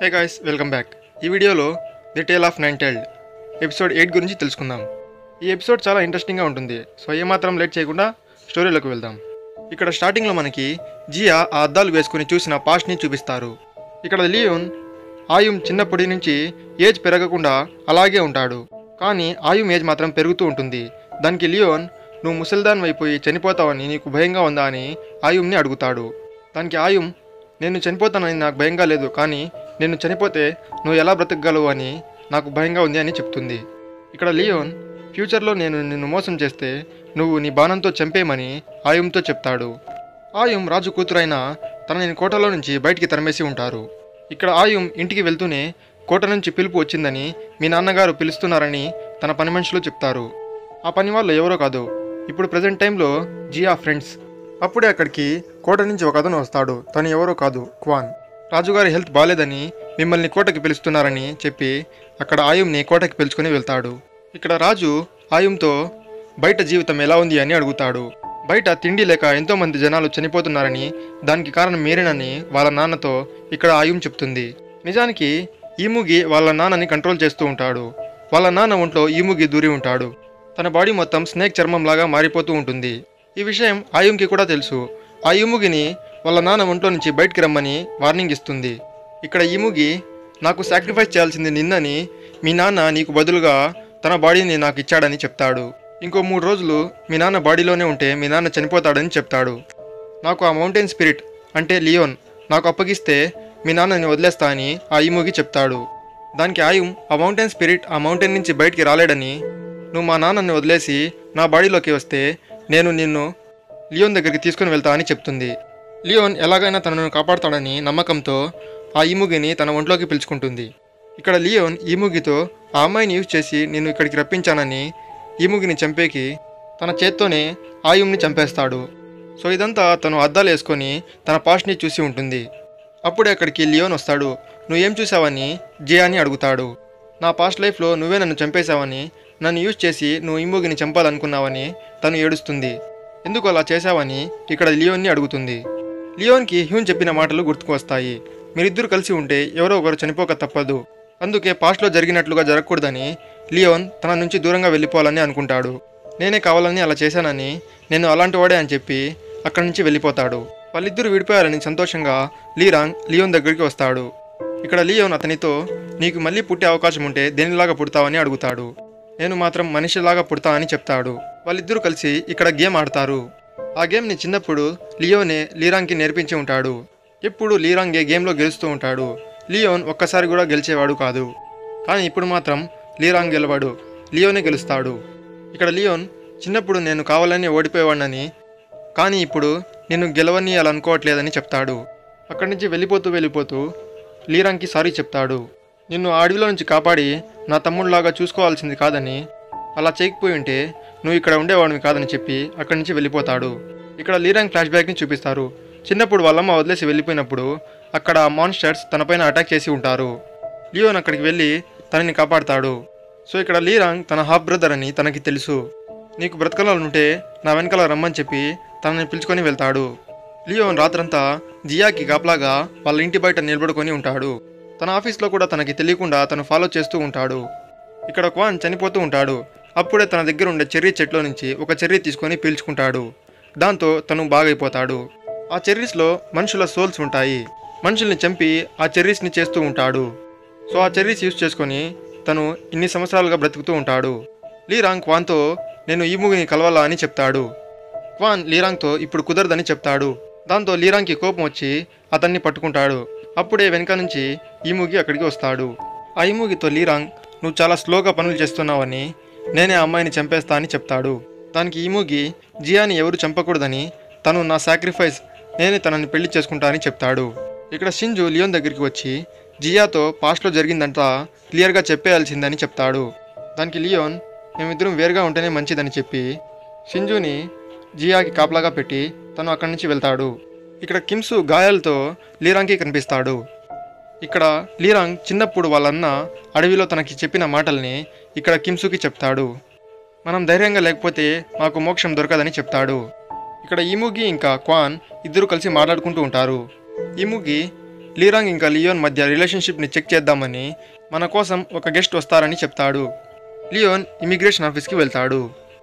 hey guys welcome back ఈ వీడియోలో the tale of nine tailed episode eight గురించి తెలుసుకుందాం ఈ ఎపిసోడ్ చాలా ఇంట్రెస్టింగ్గా ఉంటుంది సో ఏమాత్రం లేట్ చేయకుండా స్టోరీలోకి వెళ్దాం ఇక్కడ స్టార్టింగ్లో మనకి జియా ఆ అద్దాలు వేసుకుని చూసిన పాస్ట్ని చూపిస్తారు ఇక్కడ లియోన్ ఆయుమ్ చిన్నప్పటి నుంచి ఏజ్ పెరగకుండా అలాగే ఉంటాడు కానీ ఆయుమ్ ఏజ్ మాత్రం పెరుగుతూ ఉంటుంది దానికి లియోన్ నువ్వు ముసల్దాన్ అయిపోయి చనిపోతావని నీకు భయంగా ఉందా అని ఆయుమ్ని అడుగుతాడు దానికి ఆయుమ్ నేను చనిపోతానని నాకు భయంగా లేదు కానీ నేను చనిపోతే నువ్వు ఎలా బ్రతకగలవు అని నాకు భయంగా ఉంది అని చెప్తుంది ఇక్కడ లియోన్ ఫ్యూచర్లో నేను నిన్ను మోసం చేస్తే నువ్వు నీ బాణంతో చంపేయమని ఆయుమ్తో చెప్తాడు ఆయుమ్ రాజు కూతురైన తనని కోటలో నుంచి బయటికి తరిమేసి ఉంటారు ఇక్కడ ఆయుమ్ ఇంటికి వెళ్తూనే కోట నుంచి పిలుపు వచ్చిందని మీ నాన్నగారు పిలుస్తున్నారని తన పని మనుషులు చెప్తారు ఆ పని వాళ్ళు ఎవరో కాదు ఇప్పుడు ప్రజెంట్ టైంలో జియా ఫ్రెండ్స్ అప్పుడే అక్కడికి కోట నుంచి ఒక అతను వస్తాడు తను ఎవరో కాదు క్వాన్ రాజుగారి హెల్త్ బాగాలేదని మిమ్మల్ని కోటకి పిలుస్తున్నారని చెప్పి అక్కడ ఆయుమ్ని కోటకి పిలుచుకొని వెళ్తాడు ఇక్కడ రాజు ఆయుమ్తో బయట జీవితం ఎలా ఉంది అని అడుగుతాడు బయట తిండి లేక ఎంతో మంది జనాలు చనిపోతున్నారని దానికి కారణం మీరేనని వాళ్ళ నాన్నతో ఇక్కడ ఆయుమ్ చెప్తుంది నిజానికి ఈముగి వాళ్ళ నాన్నని కంట్రోల్ చేస్తూ ఉంటాడు వాళ్ళ నాన్న ఒంట్లో ఈముగి దూరి ఉంటాడు తన బాడీ మొత్తం స్నేక్ చర్మంలాగా మారిపోతూ ఉంటుంది ఈ విషయం ఆయుమ్కి కూడా తెలుసు ఆ ఈముగిని వాళ్ళ నాన్న ఒంట్లో నుంచి బయటికి రమ్మని వార్నింగ్ ఇస్తుంది ఇక్కడ ఈముగి నాకు సాక్రిఫైస్ చేయాల్సింది నిన్నని మీ నాన్న నీకు బదులుగా తన బాడీని నాకు ఇచ్చాడని చెప్తాడు ఇంకో మూడు రోజులు మీ నాన్న బాడీలోనే ఉంటే మీ నాన్న చనిపోతాడని చెప్తాడు నాకు ఆ మౌంటైన్ స్పిరిట్ అంటే లియోన్ నాకు అప్పగిస్తే మీ నాన్నని వదిలేస్తా అని ఆ ఈముగి చెప్తాడు దానికి ఆయుమ్ ఆ మౌంటైన్ స్పిరిట్ ఆ మౌంటైన్ నుంచి బయటికి రాలేడని నువ్వు మా నాన్నని వదిలేసి నా బాడీలోకి వస్తే నేను నిన్ను లియోన్ దగ్గరికి తీసుకుని వెళ్తా అని చెప్తుంది లియోన్ ఎలాగైనా తనను కాపాడుతాడని నమ్మకంతో ఆ ఈముగిని తన ఒంట్లోకి పిలుచుకుంటుంది ఇక్కడ లియోన్ ఈముగితో ఆ అమ్మాయిని యూజ్ చేసి నేను ఇక్కడికి రప్పించానని ఈముగిని చంపేకి తన చేత్తోనే ఆయుమ్ని చంపేస్తాడు సో ఇదంతా తను అద్దాలు వేసుకొని తన పాస్ట్ని చూసి ఉంటుంది అప్పుడే అక్కడికి లియోన్ వస్తాడు నువ్వేం చూసావని జియాని అడుగుతాడు నా పాస్ట్ లైఫ్లో నువ్వే నన్ను చంపేశావని నన్ను యూజ్ చేసి నువ్వు ఇమ్మోగిని చంపాలనుకున్నావని తను ఏడుస్తుంది ఎందుకు అలా చేశావని ఇక్కడ లియోన్ని అడుగుతుంది లియోన్కి హ్యూన్ చెప్పిన మాటలు గుర్తుకు వస్తాయి మీరిద్దరు కలిసి ఉంటే ఎవరో ఒకరు చనిపోక తప్పదు అందుకే పాస్ట్లో జరిగినట్లుగా జరగకూడదని లియోన్ తన నుంచి దూరంగా వెళ్ళిపోవాలని అనుకుంటాడు నేనే కావాలని అలా చేశానని నేను అలాంటి వాడే అని చెప్పి అక్కడి నుంచి వెళ్ళిపోతాడు వాళ్ళిద్దరూ విడిపోయారని సంతోషంగా లీరాంగ్ లియోన్ దగ్గరికి వస్తాడు ఇక్కడ లియోన్ అతనితో నీకు మళ్ళీ పుట్టే అవకాశం ఉంటే దేనిలాగా పుడతావని అడుగుతాడు నేను మాత్రం మనిషిలాగా పుడతా అని చెప్తాడు వాళ్ళిద్దరూ కలిసి ఇక్కడ గేమ్ ఆడతారు ఆ గేమ్ని చిన్నప్పుడు లియోనే లీరాంగ్కి నేర్పించి ఉంటాడు ఎప్పుడు లీరాంగే గేమ్లో గెలుస్తూ ఉంటాడు లియోన్ ఒక్కసారి కూడా గెలిచేవాడు కాదు కానీ ఇప్పుడు మాత్రం లీరాంగ్ గెలవాడు లియోనే గెలుస్తాడు ఇక్కడ లియోన్ చిన్నప్పుడు నేను కావాలని ఓడిపోయేవాడినని కానీ ఇప్పుడు నిన్ను గెలవని అలా అనుకోవట్లేదని చెప్తాడు అక్కడి నుంచి వెళ్ళిపోతూ వెళ్ళిపోతూ లీరాంగ్కి సారీ చెప్తాడు నిన్ను ఆ అడవిలో నుంచి కాపాడి నా తమ్ముడిలాగా చూసుకోవాల్సింది కాదని అలా చేయకపోయి ఉంటే నువ్వు ఇక్కడ ఉండేవాడివి కాదని చెప్పి అక్కడి నుంచి వెళ్ళిపోతాడు ఇక్కడ లీరాంగ్ ఫ్లాష్ బ్యాక్ని చూపిస్తారు చిన్నప్పుడు వాళ్ళమ్మ వదిలేసి వెళ్ళిపోయినప్పుడు అక్కడ మాన్స్టర్స్ తనపైన అటాక్ చేసి ఉంటారు లియోన్ అక్కడికి వెళ్ళి తనని కాపాడుతాడు సో ఇక్కడ లీరాంగ్ తన హాఫ్ బ్రదర్ అని తనకి తెలుసు నీకు బ్రతకాలనుంటే నా వెనకాల రమ్మని చెప్పి తనని పిలుచుకొని వెళ్తాడు లియోన్ రాత్రంతా జియాకి కాపలాగా వాళ్ళ ఇంటి బయట నిలబడుకొని ఉంటాడు తన ఆఫీస్లో కూడా తనకి తెలియకుండా తను ఫాలో చేస్తూ ఉంటాడు ఇక్కడ క్వాన్ చనిపోతూ ఉంటాడు అప్పుడే తన దగ్గర ఉండే చెర్రీ చెట్లో నుంచి ఒక చెర్రీ తీసుకొని పీల్చుకుంటాడు దాంతో తను బాగైపోతాడు ఆ చెర్రీస్లో మనుషుల సోల్స్ ఉంటాయి మనుషుల్ని చంపి ఆ చెర్రీస్ని చేస్తూ ఉంటాడు సో ఆ చెర్రీస్ యూస్ చేసుకొని తను ఇన్ని సంవత్సరాలుగా బ్రతుకుతూ ఉంటాడు లీరాంగ్ క్వాన్తో నేను ఈ మూగిని కలవాలా అని చెప్తాడు క్వాన్ లీరాంగ్తో ఇప్పుడు కుదరదని చెప్తాడు దాంతో లీరాంగ్కి కోపం వచ్చి అతన్ని పట్టుకుంటాడు అప్పుడే వెనక నుంచి ఈముగి అక్కడికి వస్తాడు ఆ ఈముగితో లీరాంగ్ నువ్వు చాలా స్లోగా పనులు చేస్తున్నావని నేనే ఆ అమ్మాయిని చంపేస్తా అని చెప్తాడు దానికి ఈముగి జియాని ఎవరు చంపకూడదని తను నా సాక్రిఫైస్ నేనే తనని పెళ్లి చేసుకుంటా అని చెప్తాడు ఇక్కడ షింజు లియోన్ దగ్గరికి వచ్చి జియాతో పాస్ట్లో జరిగిందంతా క్లియర్గా చెప్పేయాల్సిందని చెప్తాడు దానికి లియోన్ మేమిద్దరం వేరుగా ఉంటేనే మంచిదని చెప్పి షింజుని జియాకి కాపలాగా పెట్టి తను అక్కడి నుంచి వెళ్తాడు ఇక్కడ కిమ్సు గాయాలతో లీరాంగ్కి కనిపిస్తాడు ఇక్కడ లీరాంగ్ చిన్నప్పుడు వాళ్ళన్న అడవిలో తనకి చెప్పిన మాటల్ని ఇక్కడ కిమ్సుకి చెప్తాడు మనం ధైర్యంగా లేకపోతే మాకు మోక్షం దొరకదని చెప్తాడు ఇక్కడ ఈముగి ఇంకా క్వాన్ ఇద్దరు కలిసి మాట్లాడుకుంటూ ఉంటారు ఈముగి లీరాంగ్ ఇంకా లియోన్ మధ్య రిలేషన్షిప్ని చెక్ చేద్దామని మన కోసం ఒక గెస్ట్ వస్తారని చెప్తాడు లియోన్ ఇమిగ్రేషన్ ఆఫీస్కి వెళ్తాడు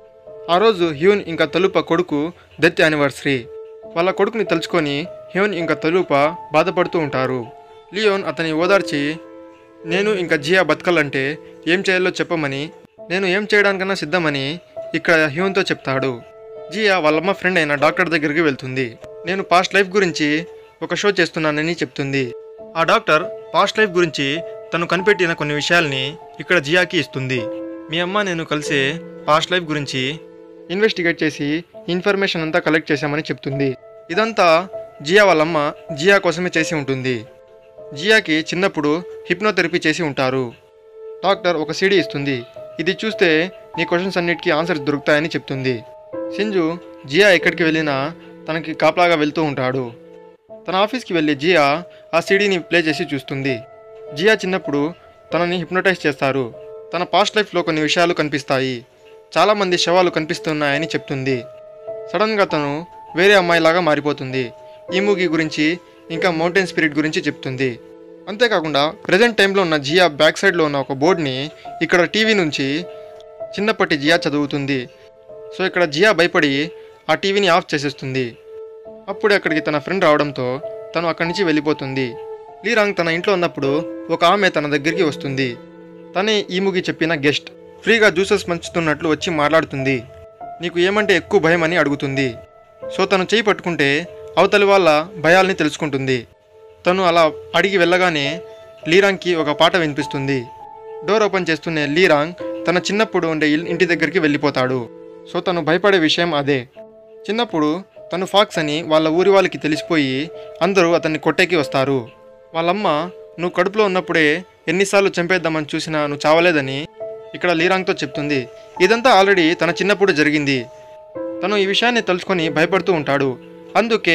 ఆ రోజు హ్యూన్ ఇంకా తలుప కొడుకు డెత్ యానివర్సరీ వాళ్ళ కొడుకుని తలుచుకొని హ్యూన్ ఇంకా తలుప బాధపడుతూ ఉంటారు లియోన్ అతని ఓదార్చి నేను ఇంకా జియా బతకాలంటే ఏం చేయాలో చెప్పమని నేను ఏం చేయడానికన్నా సిద్ధమని ఇక్కడ హ్యూన్తో చెప్తాడు జియా వాళ్ళమ్మ ఫ్రెండ్ అయిన డాక్టర్ దగ్గరికి వెళ్తుంది నేను పాస్ట్ లైఫ్ గురించి ఒక షో చేస్తున్నానని చెప్తుంది ఆ డాక్టర్ పాస్ట్ లైఫ్ గురించి తను కనిపెట్టిన కొన్ని విషయాల్ని ఇక్కడ జియాకి ఇస్తుంది మీ అమ్మ నేను కలిసే పాస్ట్ లైఫ్ గురించి ఇన్వెస్టిగేట్ చేసి ఇన్ఫర్మేషన్ అంతా కలెక్ట్ చేశామని చెప్తుంది ఇదంతా జియా వాళ్ళమ్మ జియా కోసమే చేసి ఉంటుంది జియాకి చిన్నప్పుడు హిప్నోథెరపీ చేసి ఉంటారు డాక్టర్ ఒక సీడీ ఇస్తుంది ఇది చూస్తే నీ క్వశ్చన్స్ అన్నిటికీ ఆన్సర్స్ దొరుకుతాయని చెప్తుంది సింజు జియా ఎక్కడికి వెళ్ళినా తనకి కాపలాగా వెళ్తూ ఉంటాడు తన ఆఫీస్కి వెళ్ళి జియా ఆ సీడీని ప్లే చేసి చూస్తుంది జియా చిన్నప్పుడు తనని హిప్నోటైజ్ చేస్తారు తన పాస్ట్ లైఫ్లో కొన్ని విషయాలు కనిపిస్తాయి చాలామంది శవాలు కనిపిస్తున్నాయని చెప్తుంది సడన్గా తను వేరే అమ్మాయిలాగా మారిపోతుంది ఈ మూవీ గురించి ఇంకా మౌంటైన్ స్పిరిట్ గురించి చెప్తుంది అంతేకాకుండా ప్రజెంట్ టైంలో ఉన్న జియా బ్యాక్ సైడ్లో ఉన్న ఒక బోర్డ్ని ఇక్కడ టీవీ నుంచి చిన్నప్పటి జియా చదువుతుంది సో ఇక్కడ జియా భయపడి ఆ టీవీని ఆఫ్ చేసేస్తుంది అప్పుడే అక్కడికి తన ఫ్రెండ్ రావడంతో తను అక్కడి నుంచి వెళ్ళిపోతుంది లీరాంగ్ తన ఇంట్లో ఉన్నప్పుడు ఒక ఆమె తన దగ్గరికి వస్తుంది తనే ఈ ముగి చెప్పిన గెస్ట్ ఫ్రీగా జ్యూసెస్ పంచుతున్నట్లు వచ్చి మాట్లాడుతుంది నీకు ఏమంటే ఎక్కువ భయం అని అడుగుతుంది సో తను చేయి పట్టుకుంటే అవతలి వాళ్ళ భయాల్ని తెలుసుకుంటుంది తను అలా అడిగి వెళ్ళగానే లీరాంగ్కి ఒక పాట వినిపిస్తుంది డోర్ ఓపెన్ చేస్తూనే లీరాంగ్ తన చిన్నప్పుడు ఉండే ఇల్- ఇంటి దగ్గరికి వెళ్ళిపోతాడు సో తను భయపడే విషయం అదే చిన్నప్పుడు తను ఫాక్స్ అని వాళ్ళ ఊరి వాళ్ళకి తెలిసిపోయి అందరూ అతన్ని కొట్టేకి వస్తారు వాళ్ళమ్మ నువ్వు కడుపులో ఉన్నప్పుడే ఎన్నిసార్లు చంపేద్దామని చూసినా నువ్వు చావలేదని ఇక్కడ లీరాంగ్తో చెప్తుంది ఇదంతా ఆల్రెడీ తన చిన్నప్పుడు జరిగింది తను ఈ విషయాన్ని తలుచుకొని భయపడుతూ ఉంటాడు అందుకే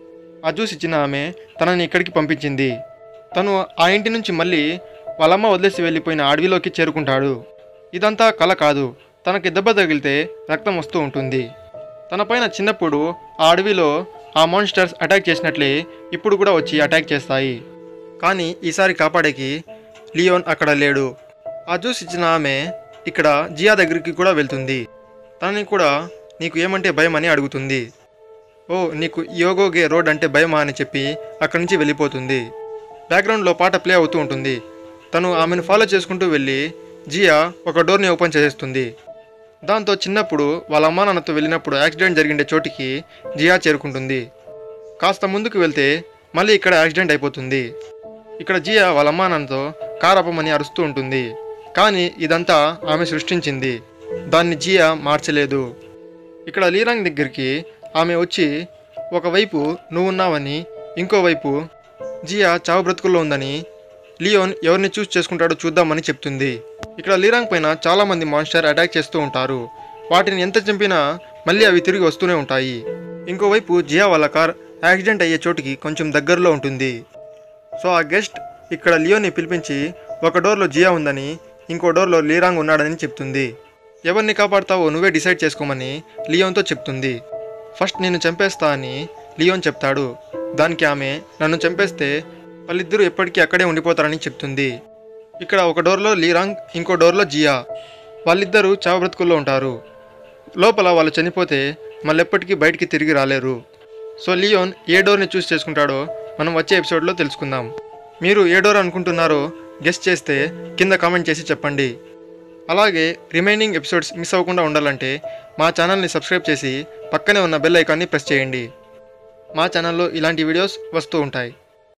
ఆ జ్యూస్ ఇచ్చిన ఆమె తనని ఇక్కడికి పంపించింది తను ఆ ఇంటి నుంచి మళ్ళీ వాళ్ళమ్మ వదిలేసి వెళ్ళిపోయిన అడవిలోకి చేరుకుంటాడు ఇదంతా కల కాదు తనకి దెబ్బ తగిలితే రక్తం వస్తూ ఉంటుంది తన పైన చిన్నప్పుడు ఆ అడవిలో ఆ మాన్స్టర్స్ అటాక్ చేసినట్లే ఇప్పుడు కూడా వచ్చి అటాక్ చేస్తాయి కానీ ఈసారి కాపాడేకి లియోన్ అక్కడ లేడు ఆ జ్యూస్ ఇచ్చిన ఆమె ఇక్కడ జియా దగ్గరికి కూడా వెళ్తుంది తనని కూడా నీకు ఏమంటే భయం అని అడుగుతుంది ఓ నీకు యోగోగే రోడ్ అంటే భయమా అని చెప్పి అక్కడి నుంచి వెళ్ళిపోతుంది బ్యాక్గ్రౌండ్లో పాట ప్లే అవుతూ ఉంటుంది తను ఆమెను ఫాలో చేసుకుంటూ వెళ్ళి జియా ఒక డోర్ని ఓపెన్ చేసేస్తుంది దాంతో చిన్నప్పుడు వాళ్ళ అమ్మా నాన్నతో వెళ్ళినప్పుడు యాక్సిడెంట్ జరిగిండే చోటికి జియా చేరుకుంటుంది కాస్త ముందుకు వెళ్తే మళ్ళీ ఇక్కడ యాక్సిడెంట్ అయిపోతుంది ఇక్కడ జియా వాళ్ళ అమ్మా నాన్నతో కార్ ఆపమని అరుస్తూ ఉంటుంది కానీ ఇదంతా ఆమె సృష్టించింది దాన్ని జియా మార్చలేదు ఇక్కడ లీరాంగ్ దగ్గరికి ఆమె వచ్చి ఒకవైపు నువ్వున్నావని ఇంకోవైపు జియా చావు బ్రతుకుల్లో ఉందని లియోన్ ఎవరిని చూస్ చేసుకుంటాడో చూద్దామని చెప్తుంది ఇక్కడ లీరాంగ్ పైన చాలామంది మాన్స్టర్ అటాక్ చేస్తూ ఉంటారు వాటిని ఎంత చంపినా మళ్ళీ అవి తిరిగి వస్తూనే ఉంటాయి ఇంకోవైపు జియా వాళ్ళ కార్ యాక్సిడెంట్ అయ్యే చోటికి కొంచెం దగ్గరలో ఉంటుంది సో ఆ గెస్ట్ ఇక్కడ లియోని పిలిపించి ఒక డోర్లో జియా ఉందని ఇంకో డోర్లో లీరాంగ్ ఉన్నాడని చెప్తుంది ఎవరిని కాపాడతావో నువ్వే డిసైడ్ చేసుకోమని లియోన్తో చెప్తుంది ఫస్ట్ నేను చంపేస్తా అని లియోన్ చెప్తాడు దానికి ఆమె నన్ను చంపేస్తే వాళ్ళిద్దరూ ఎప్పటికీ అక్కడే ఉండిపోతారని చెప్తుంది ఇక్కడ ఒక డోర్లో లీరాంగ్ ఇంకో డోర్లో జియా వాళ్ళిద్దరూ చావ బ్రతుకుల్లో ఉంటారు లోపల వాళ్ళు చనిపోతే మళ్ళెప్పటికీ బయటికి తిరిగి రాలేరు సో లియోన్ ఏ డోర్ని చూస్ చేసుకుంటాడో మనం వచ్చే ఎపిసోడ్లో తెలుసుకుందాం మీరు ఏ డోర్ అనుకుంటున్నారో గెస్ట్ చేస్తే కింద కామెంట్ చేసి చెప్పండి అలాగే రిమైనింగ్ ఎపిసోడ్స్ మిస్ అవ్వకుండా ఉండాలంటే మా ఛానల్ని సబ్స్క్రైబ్ చేసి పక్కనే ఉన్న బెల్ ఐకాన్ని ప్రెస్ చేయండి మా ఛానల్లో ఇలాంటి వీడియోస్ వస్తూ ఉంటాయి